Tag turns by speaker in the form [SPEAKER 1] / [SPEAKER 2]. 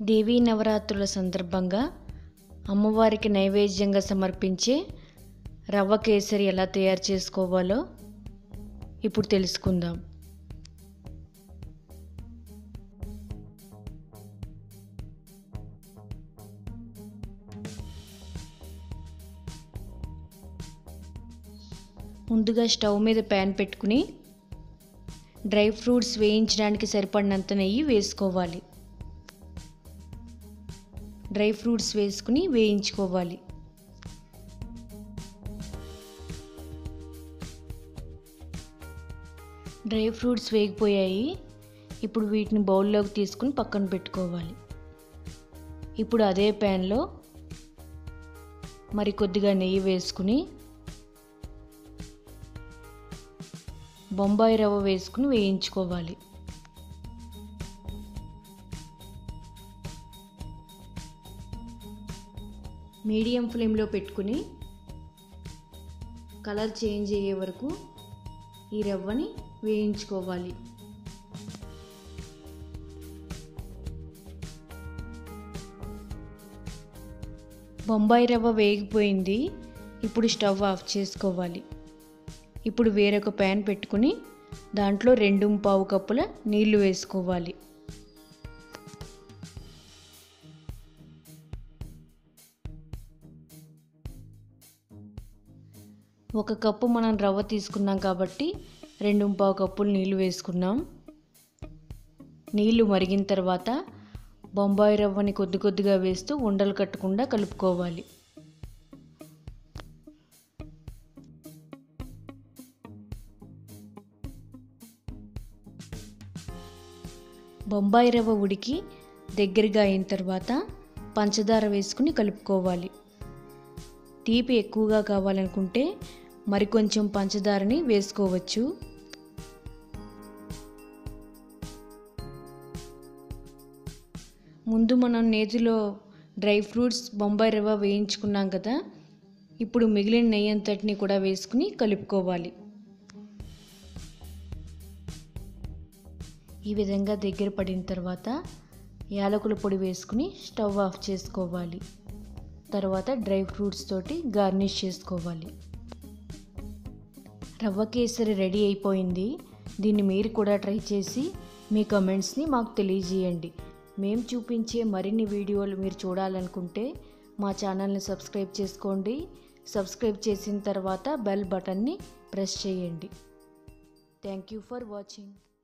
[SPEAKER 1] దేవీ నవరాత్రుల సందర్భంగా అమ్మవారికి నైవేద్యంగా సమర్పించే రవ్వ కేసరి ఎలా తయారు చేసుకోవాలో ఇప్పుడు తెలుసుకుందాం ముందుగా స్టవ్ మీద ప్యాన్ పెట్టుకుని డ్రై ఫ్రూట్స్ వేయించడానికి సరిపడినంత నెయ్యి వేసుకోవాలి డ్రై ఫ్రూట్స్ వేసుకుని వేయించుకోవాలి డ్రై ఫ్రూట్స్ వేగిపోయాయి ఇప్పుడు వీటిని బౌల్లోకి తీసుకుని పక్కన పెట్టుకోవాలి ఇప్పుడు అదే ప్యాన్లో మరి కొద్దిగా నెయ్యి వేసుకుని బొంబాయి రవ్వ వేసుకుని వేయించుకోవాలి మీడియం ఫ్లేమ్లో పెట్టుకుని కలర్ చేంజ్ అయ్యే వరకు ఈ రవ్వని వేయించుకోవాలి బొంబాయి రవ్వ వేగిపోయింది ఇప్పుడు స్టవ్ ఆఫ్ చేసుకోవాలి ఇప్పుడు వేరొక ప్యాన్ పెట్టుకుని దాంట్లో రెండు పావు కప్పుల నీళ్లు వేసుకోవాలి ఒక కప్పు మనం రవ్వ తీసుకున్నాం కాబట్టి రెండు పావు కప్పులు నీళ్లు వేసుకున్నాం నీళ్లు మరిగిన తర్వాత బొంబాయి రవ్వని కొద్ది కొద్దిగా వేస్తూ ఉండలు కట్టకుండా కలుపుకోవాలి బొంబాయి రవ్వ ఉడికి దగ్గరగా అయిన తర్వాత పంచదార వేసుకుని కలుపుకోవాలి తీపి ఎక్కువగా కావాలనుకుంటే మరికొంచెం పంచదారని వేసుకోవచ్చు ముందు మనం నేతిలో డ్రై ఫ్రూట్స్ బొంబాయి రవ్వ వేయించుకున్నాం కదా ఇప్పుడు మిగిలిన నెయ్యి అంతటిని కూడా వేసుకుని కలుపుకోవాలి ఈ విధంగా దగ్గర పడిన తర్వాత యాలకుల పొడి వేసుకుని స్టవ్ ఆఫ్ చేసుకోవాలి తర్వాత డ్రై ఫ్రూట్స్ తోటి గార్నిష్ చేసుకోవాలి రవ్వ కేసరి రెడీ అయిపోయింది దీన్ని మీరు కూడా ట్రై చేసి మీ కమెంట్స్ని మాకు తెలియజేయండి మేము చూపించే మరిన్ని వీడియోలు మీరు చూడాలనుకుంటే మా ఛానల్ని సబ్స్క్రైబ్ చేసుకోండి సబ్స్క్రైబ్ చేసిన తర్వాత బెల్ బటన్ని ప్రెస్ చేయండి థ్యాంక్ యూ ఫర్ వాచింగ్